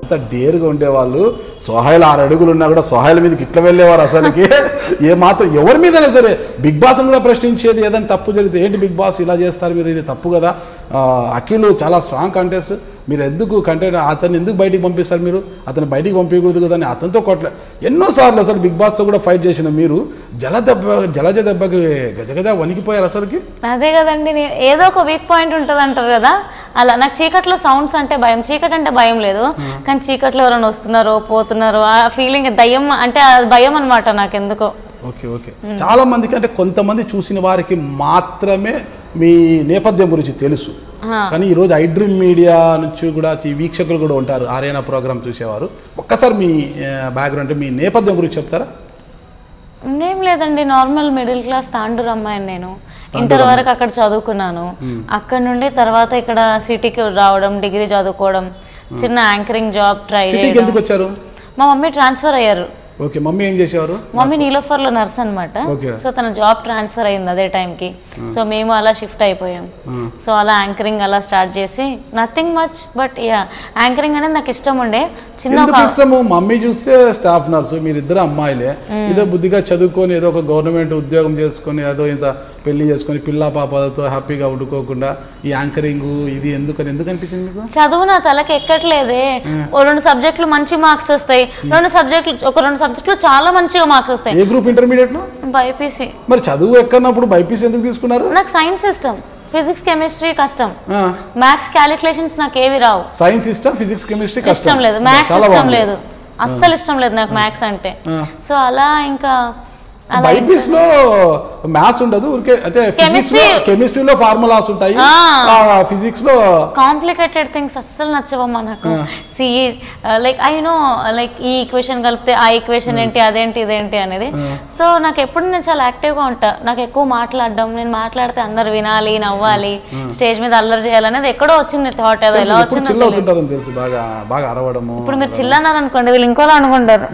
అంత డేరుగా ఉండేవాళ్ళు సోహాయిలు ఆరు అడుగులు ఉన్నా కూడా సోహాయిల మీదకి ఇట్లా వెళ్ళేవారు అసలుకి ఏ మాత్రం ఎవరి మీదైనా సరే బిగ్ బాస్ కూడా ప్రశ్నించేది ఏదైనా తప్పు జరిగితే ఏంటి బిగ్ బాస్ ఇలా చేస్తారు మీరు ఇది తప్పు కదా ఆ, అఖిల్ చాలా స్ట్రాంగ్ కంటెస్ట్ మీరు ఎందుకు కంటెంట్ అతన్ని ఎందుకు బయటికి పంపిస్తారు మీరు అతను బయటికి పంపించకూడదు కదా అని అతనితో కొట్ల ఎన్నోసార్లు అసలు బిగ్ బాస్తో కూడా ఫైట్ చేసిన మీరు జల దెబ్బ జలజ దెబ్బకి గజగజ వణికిపోయారు అసలుకి అదే కదండి నే- ఏదో ఒక వీక్ పాయింట్ ఉంటుంది అంటారు కదా అలా నాకు చీకట్లో సౌండ్స్ అంటే భయం చీకటి అంటే భయం లేదు కానీ చీకట్లో ఎవరైనా వస్తున్నారో పోతున్నారో ఆ ఫీలింగ్ దయ్యం అంటే ఆ భయం అనమాట నాకు ఎందుకో ఓకే ఓకే చాలా మందికి అంటే కొంతమంది చూసిన వారికి మాత్రమే మీ నేపథ్యం గురించి తెలుసు ఆ. కానీ ఈరోజు ఐ డ్రీమ్ మీడియా నుంచి కూడా ఈ వీక్షకులు కూడా ఉంటారు ఆర్యనా ప్రోగ్రామ్ చూసేవారు ఒక్కసారి మీ బ్యాక్గ్రౌండ్ అంటే మీ నేపథ్యం గురించి చెప్తారా ఏం లేదండి నార్మల్ మిడిల్ క్లాస్ తాండూరు అమ్మాయిని నేను ఇంటర్ వరకు అక్కడ చదువుకున్నాను అక్కడ నుండి తర్వాత ఇక్కడ సిటీకి రావడం డిగ్రీ చదువుకోవడం చిన్న యాంకరింగ్ జాబ్ ట్రై సిటీకి చేయడం ఎందుకు వచ్చారు మా మమ్మీ ట్రాన్స్ఫర్ అయ్యారు ఓకే మమ్మీ ఏం చేసేవారు మమ్మీ నీలోఫర్ లో నర్స్ అనమాట Okay. సో తన జాబ్ ట్రాన్స్ఫర్ అయింది అదే టైంకి సో మేము అలా షిఫ్ట్ అయిపోయాం సో అలా యాంకరింగ్ అలా స్టార్ట్ చేసి nothing much but yeah anchoring అనేది నాకు ఇష్టం ఉండే చిన్న ఎందుకు ఒక ఇష్టము మమ్మీ చూస్తే స్టాఫ్ నర్సు మీరిద్దరు అమ్మాయిలే ఏదో బుద్ధిగా చదువుకొని ఏదో ఒక గవర్నమెంట్ ఉద్యోగం చేసుకొని ఏదో ఇంత పెళ్లి చేసుకొని పిల్ల పాపలతో హ్యాపీగా ఉండుకోకుండా ఈ యాంకరింగ్ ఇది ఎందుకని ఎందుకు అనిపించింది మీకు చదువు నా తలకి ఎక్కట్లేదే ఓ రెండు సబ్జెక్టులు మంచి మార్క్స్ వస్తాయి రెండు సబ్జెక్టులు ఒక రెండు సబ్జెక్టులు చాలా మంచిగా మార్క్స్ వస్తాయి ఏ గ్రూప్ ఇంటర్మీడియట్ లో బైపీసీ మరి చదువు ఎక్కన్నప్పుడు బైపీసీ ఎందుకు తీసుకున్నారు నాకు సైన్స్ ఇష్టం ఫిజిక్స్ కెమిస్ట్రీ కష్టం మ్యాథ్స్ క్యాలిక్యులేషన్స్ నాకు ఏవి రావు సైన్స్ ఇష్టం ఫిజిక్స్ కెమిస్ట్రీ ఇష్టం లేదు మ్యాథ్స్ ఇష్టం లేదు అస్సలు ఇష్టం లేదు నాకు మ్యాథ్స్ అంటే సో అలా ఇంకా అలా బైపీస్ లో మ్యాథ్స్ ఉండదు ఊరికే అంటే ఫిజిక్స్ లో Chemistry. కెమిస్ట్రీలో ఫార్ములాస్ ఉంటాయి ఆ. ఫిజిక్స్ లో కాంప్లికేటెడ్ థింగ్స్ అస్సలు నచ్చవమ్మా నాకు సిఈ లైక్ ఐ నో లైక్ ఈ ఈక్వేషన్ కలిపితే ఆ ఈక్వేషన్ ఏంటి అదేంటి ఇదేంటి అనేది సో నాకు ఎప్పుడు నేను చాలా యాక్టివ్గా ఉంటా నాకు ఎక్కువ మాట్లాడడం నేను మాట్లాడితే అందరు వినాలి నవ్వాలి స్టేజ్ మీద అల్లరి చేయాలనేది ఎక్కడో వచ్చింది థాట్ ఏదో ఎలా ఇప్పుడు వచ్చిందో చిల్ తెలియదు. అవుతుంటారని తెలుసు బాగా బాగా అరవడము ఇప్పుడు మీరు చిల్లన్నారు అనుకోండి వీళ్ళు ఇంకోలా అనుకుంటారు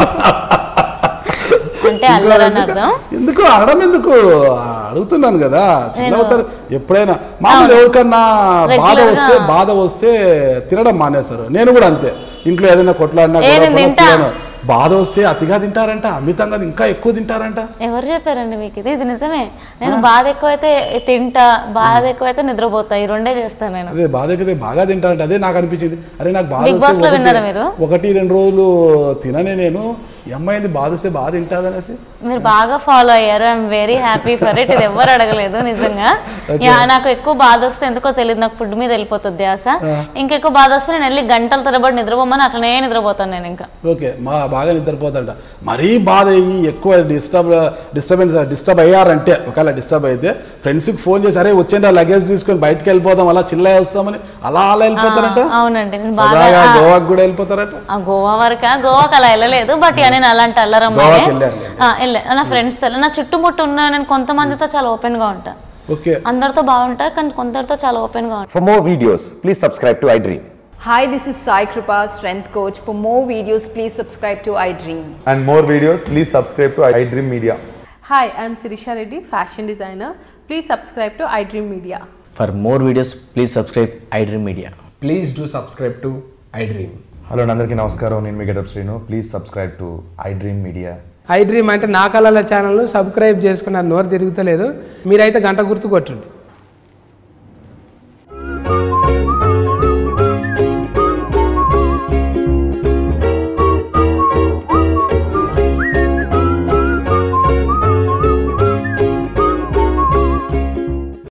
అంటే అల్లరని అర్థం ఎందుకు అడగడం ఎందుకు అడుగుతున్నాను కదా చిన్న అవుతారు ఎప్పుడైనా మామూలు ఎవరికన్నా బాధ Regular గా. వస్తే బాధ వస్తే తినడం మానేస్తారు నేను కూడా అంతే ఇంట్లో ఏదైనా కొట్లాడినా ఏ, గొడవ నేను పడినా తింటా. తినను. బాధ వస్తే అతిగా తింటారంట అమితంగా ఇంకా ఎక్కువ తింటారంట ఎవరు చెప్పారండి మీకు ఇది ఇది నిజమే నేను బాధ ఎక్కువైతే తింటా బాధ ఎక్కువైతే నిద్రపోతా ఈ రెండే చేస్తాను నేను అదే బాధ ఎక్కితే బాగా తింటారంట అదే నాకు అనిపించింది అరే నాకు బాధ Big వస్తే Boss లో ఒకటి- విన్నారా మీరు? ఒకటి రెండు రోజులు తిననే నేను ఈ అమ్మాయింది బాధ వస్తే బాధ తింటాదనేసి మీరు బాగా ఫాలో అయ్యారు I'm very happy for it ఇది ఎవరు అడగలేదు నిజంగా యా, నాకు ఎక్కువ బాధ వస్తే ఎందుకో తెలియదు నాకు ఫుడ్ మీద వెళ్ళిపోతుంది ధ్యాస ఇంకెక్కువ బాధ వస్తే నేను వెళ్ళి గంటల తరబడి నిద్రపోమని అట్లనే నిద్రపోతాను నేను ఇంకా ఓకే మా బాగా నిద్రపోతాడ మరీ బాధ అయ్యి ఎక్కువ డిస్టర్బ్ డిస్టర్బెన్స్ డిస్టర్బ్ అయ్యారంటే ఒకవేళ డిస్టర్బ్ అయితే ఫ్రెండ్స్కి ఫోన్ చేసి అరే వచ్చేయండి ఆ లగేజ్ తీసుకొని బయటకు వెళ్ళిపోదాం అలా చిల్ల వస్తామని అలా అలా వెళ్ళిపోతారంట అవునండి నేను బాగా సరదాగా గోవాకి కూడా వెళ్ళిపోతారట ఆ గోవా వరకా గోవాకి అలా వెళ్ళలేదు బట్ ఇక నేను అలాంటి అల్లరమ్మాయి గోవాకి వెళ్ళారులే. వెళ్ళే నా ఫ్రెండ్స్ తో నా చుట్టుముట్టు ఉన్న నేను కొంతమందితో చాలా ఓపెన్ గా ఉంటా ఓకే అందరితో బాగుంటా కానీ కొందరితో చాలా ఓపెన్ గా ఉంటా For more videos, please subscribe to iDream. Hi, this is Sai Kripa, strength coach. For more videos, please subscribe to iDream. and more videos, please subscribe to iDream Media. Hi, I'm Sirisha Reddy, fashion designer. Please subscribe to iDream Media. For more videos, please subscribe iDream Media. Please do subscribe to iDream. Hello అందరికీ నమస్కారం నేను మీ getup Srinu please subscribe to iDream media I dream అంటే నా కళల channel subscribe చేసుకున్న నోరు తిరుగుతలేదు మీరైతే గంట గుర్తు కొట్టండి